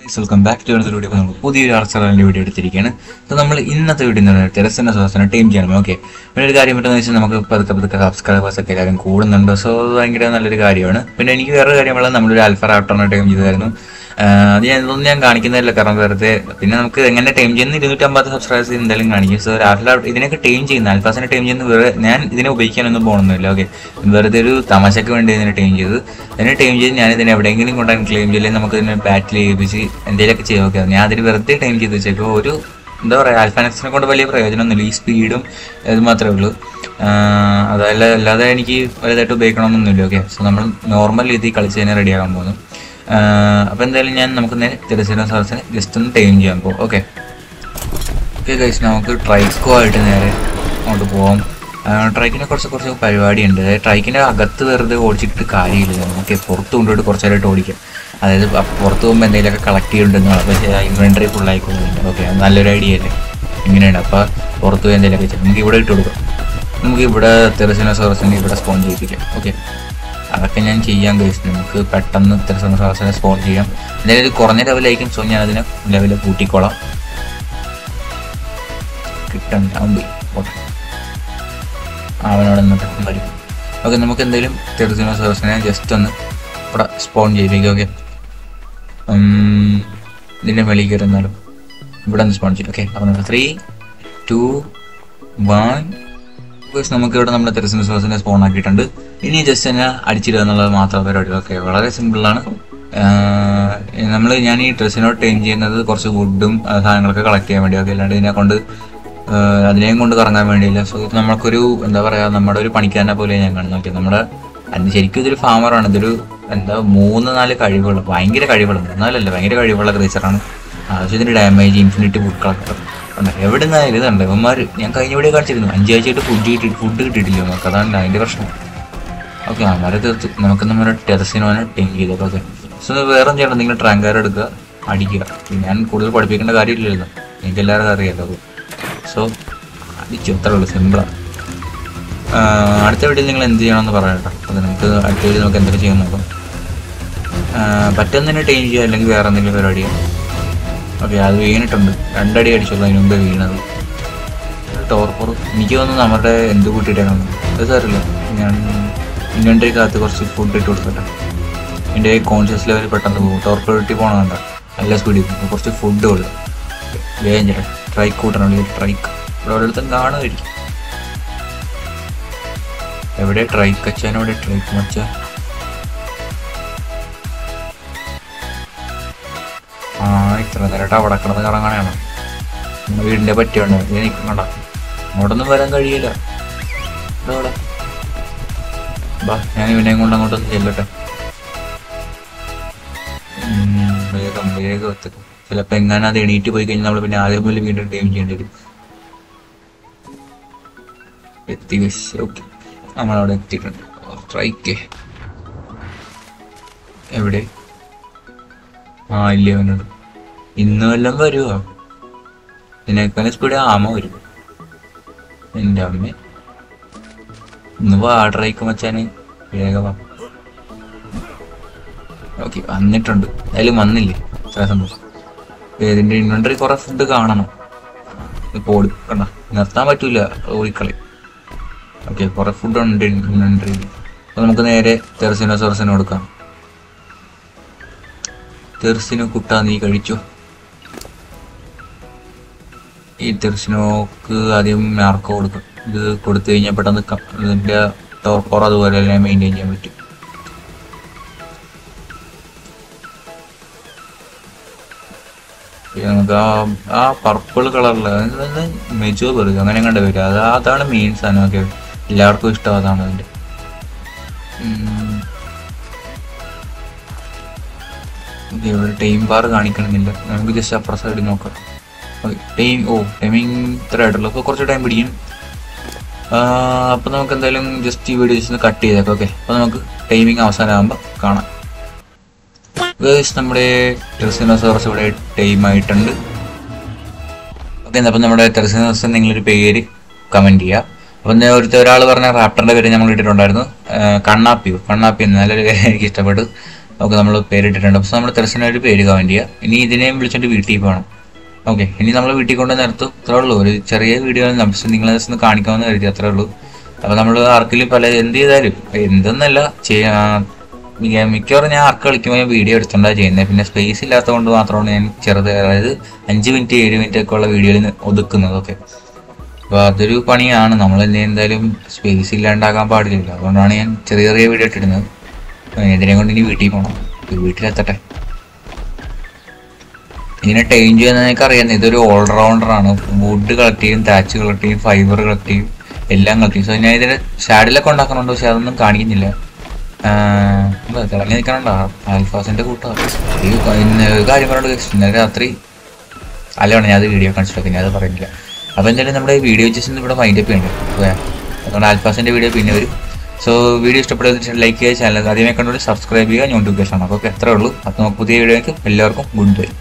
Welcome back to video നമ്മൾ പുതിയൊരു ആർച്ചറിന്റെ video എടുത്തിരിക്കുകയാണ് അപ്പോൾ നമ്മൾ ഇന്നത്തെ വീഡിയോ എന്ന് പറയുന്നത് ടെറസിന്റെ സോസിനെ ടീം ചെയ്യണം ഓക്കെ പിന്നെ ഒരു കാര്യം പറ്റുന്ന വെച്ചാൽ നമുക്ക് പതുക്കെ പതുക്കെ സബ്സ്ക്രൈബേഴ്സ് ഒക്കെ എല്ലാവരും കൂടുന്നുണ്ട് സോ അത് ഭയങ്കര നല്ലൊരു കാര്യമാണ് പിന്നെ എനിക്ക് വേറൊരു കാര്യമുള്ളത് നമ്മളൊരു ആൽഫ റാപ്റ്ററിനെ ടൈം ചെയ്തായിരുന്നു ആഹ് അത് ഞാൻ ഇതൊന്നും ഞാൻ കാണിക്കുന്നില്ല കാരണം വെറുതെ പിന്നെ നമുക്ക് എങ്ങനെ ടൈം ചെയ്യുന്ന ഇരുന്നൂറ്റമ്പത് സബ്സ്ക്രൈബേഴ്സ് എന്തായാലും കാണിക്കും സോ ആൽഫ ഇതിനൊക്കെ ടൈം ചെയ്യുന്ന ആൽഫാസിനെ ടൈം ചെയ്യുന്ന വേറെ ഞാൻ ഇതിനെ ഉപയോഗിക്കാനൊന്നും പോകണമെന്നില്ല ഓക്കെ വെറുതെ ഒരു തമാശക്ക് വേണ്ടി ഇതിനെ ടൈം ചെയ്ത് ഇതിനെ ടൈം ചെയ്ത് ഞാൻ ഇതിനെ എവിടെയെങ്കിലും കൊണ്ടാണ് ക്ലെയിം ചെയ്യില്ലെങ്കിൽ നമുക്ക് ഇതിനെ ബാറ്റിൽ ചെയ്യിപ്പിച്ച് എന്തെങ്കിലുമൊക്കെ ചെയ്ത് നോക്കാം ഞാൻ അതിന് വെറുതെ ടൈം ചെയ്ത് വെച്ചേക്കും ഒരു എന്താ പറയുക ആൽഫാനക്സിനെ കൊണ്ട് വലിയ പ്രയോജനമൊന്നുമില്ല ഈ സ്പീഡും ഇത് മാത്രമേ ഉള്ളൂ ആഹ് അതല്ല അല്ലാതെ എനിക്ക് വലുതായിട്ട് ഉപയോഗിക്കണമെന്നൊന്നുമില്ല ഓക്കെ സോ നമ്മൾ നോർമൽ രീതിയിൽ കളിച്ച് തന്നെ റെഡിയാകാൻ പോകുന്നു അപ്പോൾ എന്തായാലും ഞാൻ നമുക്ക് നേരെ തിരശ്ശീല സർസിനെ ജസ്റ്റ് ഒന്ന് ടൈം ചെയ്യാൻ പോകും ഓക്കെ ഓക്കെ ഗൈസ് നമുക്ക് ട്രൈക്കോ ആയിട്ട് നേരെ അങ്ങോട്ട് പോവാം ട്രൈക്കിനെ കുറച്ച് കുറച്ച് പരിപാടിയുണ്ട് അതായത് ട്രൈക്കിൻ്റെ അകത്ത് വെറുതെ ഓടിച്ചിട്ട് കാര്യമില്ല നമുക്ക് പുറത്ത് കൊണ്ടുപോയിട്ട് കുറച്ച് നേരമായിട്ട് ഓടിക്കാം അതായത് അ- പുറത്ത് പോകുമ്പോൾ എന്തെങ്കിലുമൊക്കെ കളക്ട് ചെയ്യുന്നുണ്ടെന്ന് പക്ഷേ ഇൻവെൻട്രി ഫുൾ ആയിക്കൊള്ളുന്നുണ്ട് ഓക്കെ അത് നല്ലൊരു ഐഡിയ അല്ലേ ഇങ്ങനെയാണ് അപ്പോൾ പുറത്ത് പോയി എന്തെങ്കിലുമൊക്കെ ചെയ്യാം നമുക്ക് ഇവിടെ ഇട്ട് കൊടുക്കാം നമുക്ക് ഇവിടെ തെറസിനോസോറസിനെ ഇവിടെ സ്പോൺ ചെയ്യിപ്പിക്കാം ഓക്കെ അതൊക്കെ ഞാൻ ചെയ്യാൻ കഴിച്ചു നമുക്ക് പെട്ടെന്ന് തെറസിനോസോറസിനെ സ്പോൺ ചെയ്യാം എന്തായാലും ഇത് കുറഞ്ഞ ലെവലായിരിക്കും സോ ഞാൻ അതിനെ ലെവലിൽ കൂട്ടിക്കോളാം കിട്ടാൻ അവൻ പോയി ഓക്കെ അവനോട് നിന്നിട്ട് വരും ഓക്കെ നമുക്ക് എന്തെങ്കിലും ടെറിസിനോസോറസിനെ ജസ്റ്റ് ഒന്ന് ഇവിടെ സ്പോൺ ചെയ്യിപ്പിക്കാം ഓക്കെ ഇതിൻ്റെ വെളിയിൽ കയറുന്നാലും ഇവിടെ ഒന്ന് സ്പോൺ ചെയ്യും ഓക്കെ അപ്പോൾ നമുക്ക് ത്രീ ടു വൺ നമുക്ക് ഇവിടെ നമ്മുടെ ടെറിസിനോസോറസിനെ സ്പോൺ ആക്കിയിട്ടുണ്ട് ഇനി ജസ്റ്റ് തന്നെ അടിച്ചിടുക എന്നുള്ളത് മാത്രം പരിപാടി ഓക്കെ വളരെ സിമ്പിളാണ് നമ്മൾ ഞാൻ ഈ ഡ്രസ്സിനോട് ടൈം ചെയ്യുന്നത് കുറച്ച് വുഡും സാധനങ്ങളൊക്കെ കളക്ട് ചെയ്യാൻ വേണ്ടി ഓക്കെ അല്ലാണ്ട് ഇതിനെ കൊണ്ട് ആഹ് അതിനെയും കൊണ്ട് കറങ്ങാൻ വേണ്ടിയില്ല സോ ഇത് നമ്മൾക്കൊരു എന്താ പറയാ നമ്മുടെ ഒരു പണിക്കാരനെ പോലെ ഞാൻ കാണുന്നു ഓക്കെ നമ്മുടെ അത് ശരിക്കും ഇതൊരു ഫാമറാണ് ഇതൊരു എന്താ മൂന്ന് നാല് കഴിവുകൾ ഭയങ്കര കഴിവുകൾ മൂന്നാലല്ല ഭയങ്കര കഴിവുള്ള ക്രീച്ചറാണ് ആവശ്യത്തിന് ഡാമേജ് ഇൻഫിനിറ്റി ഫുഡ് കളക്ടർ ഉണ്ട് എവിടെ നിന്നായാലും ഇതുണ്ട് ഇവന്മാർ ഞാൻ കഴിഞ്ഞ വീഡിയോ കാണിച്ചിരുന്നു അഞ്ചാഴ്ചയായിട്ട് ഫുഡ് കിട്ടി ഫുഡ് കിട്ടിയിട്ടില്ല നമുക്ക് അതാണ് അതിന്റെ പ്രശ്നം ഓക്കെ അവരെ തീർത്ത് നമുക്ക് നമ്മുടെ ടെറസിനോനെ ടീം ചെയ്തേക്കാം ഓക്കെ സോ വേറെ ചെയ്യണം നിങ്ങൾ ട്രാങ്കാർ എടുക്കുക അടിക്കുക ഞാൻ കൂടുതൽ പഠിപ്പിക്കേണ്ട കാര്യമില്ലല്ലോ എനിക്ക് എല്ലാവരും അറിയാലോ അത് സോ അടിച്ചു അത്രേ ഉള്ളൂ സിമ്പിളാണ് അടുത്ത വീഡിയോയിൽ നിങ്ങൾ എന്ത് ചെയ്യണമെന്ന് പറയാം കേട്ടോ അത് നമുക്ക് അടുത്ത വീഡിയോ നമുക്ക് എന്തൊക്കെ ചെയ്യാൻ നോക്കാം പറ്റുന്നതിനെ ടീം ചെയ്യുക അല്ലെങ്കിൽ വേറെ എന്തെങ്കിലും പരിപാടി ഓക്കെ അത് വീണിട്ടുണ്ട് രണ്ടടി അടിച്ചുള്ളൂ അതിന് മുമ്പേ വീണത് ടോർപ്പർ എനിക്ക് തോന്നുന്നു നമ്മുടെ എന്ത് കൂട്ടിയിട്ടാണ് അത് സാറില്ല ഞാൻ ഇൻവെൻട്രിക്കകത്ത് കുറച്ച് ഫുഡ് ഇട്ട് കൊടുക്കട്ടെ എൻ്റെ കോൺഷ്യസ് ലെവൽ പെട്ടെന്ന് പോകും ടോർപ്പർ കിട്ടി പോകണമുണ്ട് നല്ല സ്പീഡിൽ പോകും കുറച്ച് ഫുഡ് കൊടുക്കും വേഗം ചേട്ടാ ട്രൈക്ക് കൂട്ടണം ട്രൈക്ക് ഇവിടെ ഒരിടത്തും കാണുമായിരിക്കും എവിടെ ട്രൈക്ക് അച്ഛൻ എവിടെ ട്രൈക്ക് മച്ച ആ ഇത്ര നേരമായിട്ട് അവിടെ കിടന്ന് കറങ്ങാനാണ് നമ്മുടെ വീടിന്റെ പറ്റിയുണ്ട് ഇത് നിൽക്കണ്ട അങ്ങോട്ടൊന്നും വരാൻ കഴിയില്ല ഇവിടെ ഇവിടെ. ബാ ഞാൻ ഇവനെയും കൊണ്ട് അങ്ങോട്ടൊന്ന് ചെല്ലട്ടെ ഉം, വേഗം വേഗം എത്തും ചിലപ്പോ എങ്ങനെ അത് എണീറ്റ് പോയി കഴിഞ്ഞാൽ നമ്മൾ പിന്നെ ആദ്യം മുതൽ വീണ്ടും ടൈം ചെയ്യേണ്ടി വരും എത്തി ഓക്കെ നമ്മളവിടെ എത്തിയിട്ടുണ്ട് സ്ട്രൈക്ക് എവിടെ ആ ഇല്ല അവനോട് ഇന്ന് വല്ലതും വരുമോ ഇതിനേക്കാളും സ്പീഡ് ആമ വരും എൻ്റെ അമ്മ ഇന്ന് വാടറയ്ക്ക് മച്ചാന് വേഗം വാ ഓക്കെ വന്നിട്ടുണ്ട് അതിലും വന്നില്ലേ ഇത്ര സന്തോഷം ഇതിന്റെ ഇൻവെന്ററി കുറെ ഫുഡ് കാണണം ഇപ്പൊ ഓടി കണ്ട നിർത്താൻ പറ്റൂല ഓടിക്കളി ഓക്കെ കുറെ ഫുഡ് ഉണ്ട് ഇൻവെന്ററി അപ്പൊ നമുക്ക് നേരെ തെർസിനോ സൊറസിനോ കൊടുക്കാം തെർസിനോ കുട്ടാ നീ കഴിച്ചോ ഈ തെർസിനോക്ക് ആദ്യം മാർക്ക് കൊടുക്കും ഇത് കൊടുത്തു കഴിഞ്ഞാൽ പെട്ടെന്ന് ക- ഇതിന്റെ ടോർപ്പർ അതുപോലെ എല്ലാം മെയിൻറ്റെയിൻ ചെയ്യാൻ പറ്റും പിന്നെ നമുക്ക് ആ ആ പർപ്പിൾ കളറില് മെജോ ബർഗ് അങ്ങനെ കണ്ട് വരും അത് അതാണ് മെയിൻ സാധനം ഒക്കെ എല്ലാവർക്കും ഇഷ്ടം അതാണ് അതിന്റെ ഉം. ഇത് ഇവിടെ ടൈം ബാർ കാണിക്കണമെന്നില്ല നമുക്ക് ജസ്റ്റ് അപ്പുറ സൈഡിൽ നോക്കാം ടൈം ഓ ടൈമിങ് ഇത്ര ആയിട്ടുള്ളൂ അപ്പോൾ കുറച്ച് ടൈം പിടിക്കും അപ്പോൾ നമുക്ക് എന്തായാലും ജസ്റ്റ് ഈ വീഡിയോ ജസ്റ്റ് കട്ട് ചെയ്തേക്കാം ഓക്കെ അപ്പോൾ നമുക്ക് ടൈമിങ് അവസാനമാകുമ്പോൾ കാണാം ഗേഴ്സ് നമ്മുടെ ടെറസിനോസോറസ് ഇവിടെ ടൈം ആയിട്ടുണ്ട് ഓക്കെ അപ്പം നമ്മുടെ ടെറസിനോസ് നിങ്ങളൊരു പേര് കമൻറ്റ് ചെയ്യുക അപ്പം ഞാൻ ഒരുത്ത ഒരാൾ പറഞ്ഞ റാപ്റ്ററിൻ്റെ പേര് നമ്മൾ ഇട്ടിട്ടുണ്ടായിരുന്നു ആ, കണ്ണാപ്പിയോ കണ്ണാപ്പി എന്ന് നല്ലൊരു പേര് എനിക്ക് ഇഷ്ടപ്പെട്ടു ഓക്കെ നമ്മൾ പേരിട്ടിട്ടുണ്ട് അപ്പോൾ നമ്മൾ തെരസിന് ഒരു പേര് കമൻറ്റ് ചെയ്യുക ഇനി ഇതിനെയും വിളിച്ചിട്ട് വീട്ടിൽ പോകണം ഓക്കെ ഇനി നമ്മൾ വീട്ടിൽ കൊണ്ട് നിർത്തും അത്രേ ഉള്ളൂ ഒരു ചെറിയ വീഡിയോ നമുക്ക് നിങ്ങളെ ജസ്റ്റ് ഒന്ന് കാണിക്കാമെന്ന് കരുതി അത്രേ ഉള്ളൂ അപ്പോൾ നമ്മൾ ആർക്കെങ്കിലും പല എന്ത് ചെയ്താലും എന്തെന്നല്ല ചെയ്യാ മിക്ക- മിക്കവാറും ഞാൻ ആർക്ക് കളിക്കുമ്പോൾ ഞാൻ വീഡിയോ എടുത്തോണ്ടാണ് ചെയ്യുന്നത് പിന്നെ സ്പേസ് ഇല്ലാത്തതുകൊണ്ട് മാത്രമാണ് ഞാൻ ചെറുത് അതായത് അഞ്ച് മിനിറ്റ് ഏഴ് മിനിറ്റ് ഒക്കെ ഉള്ള വീഡിയോയിൽ ഒതുക്കുന്നത് ഒക്കെ അപ്പോൾ അതൊരു പണിയാണ് നമ്മൾ തന്നെ എന്തായാലും സ്പേസ് ഇല്ലാണ്ടാക്കാൻ പാടില്ലല്ലോ അതുകൊണ്ടാണ് ഞാൻ ചെറിയ ചെറിയ വീഡിയോ ഇട്ടിടുന്നത് ഇതിനെ കൊണ്ട് ഇനി വീട്ടിൽ പോകണം വീട്ടിലെത്തട്ടെ ഇതിനെ ടൈം ചെയ്യുന്ന എനിക്ക് അറിയാം ഇതൊരു ഓൾറൗണ്ടർ ആണ് വുഡ് കളക്ട് ചെയ്യും താച്ച് കളക്ട് ചെയ്യും ഫൈബർ കളക്ട് ചെയ്യും എല്ലാം കളക്ട് ചെയ്യും സോ ഞാൻ ഇതിന്റെ ഷാഡിലൊക്കെ ഉണ്ടാക്കുന്നുണ്ട് പക്ഷെ അതൊന്നും കാണിക്കുന്നില്ല ആഹ് എന്താ തിളങ്ങി നിൽക്കണുണ്ടോ ആൽഫാസിന്റെ കൂട്ടം ഇന്ന് ഒരു കാര്യം പറഞ്ഞോണ്ട് guys, ഇന്നലെ രാത്രി അല്ലാണ് ഞാൻ അത് വീഡിയോ കാണിച്ചിട്ട് ഞാൻ അത് പറയുന്നില്ല അപ്പോൾ എന്തായാലും നമ്മുടെ വീഡിയോ ജസ്റ്റ് ഇവിടെ മൈൻഡ് അപ്പ് ചെയ്യുന്നുണ്ട് ഓക്കെ അതുകൊണ്ട് ആൽഫാസിന്റെ വീഡിയോ പിന്നെ വരും സോ വീഡിയോ ഇഷ്ടപ്പെടുന്ന ലൈക്ക് ചെയ്യുക ചാനൽ ആദ്യമേ കണ്ടുകൊണ്ട് സബ്സ്ക്രൈബ് ചെയ്യുക നോട്ടിഫിക്കേഷൻ ആണ് അപ്പോൾ ഓക്കെ അത്രേ ഉള്ളൂ അപ്പോൾ നമുക്ക് പുതിയ വീഡിയോയ്ക്ക് എല്ലാവർക്കും ഗുഡ് ബൈ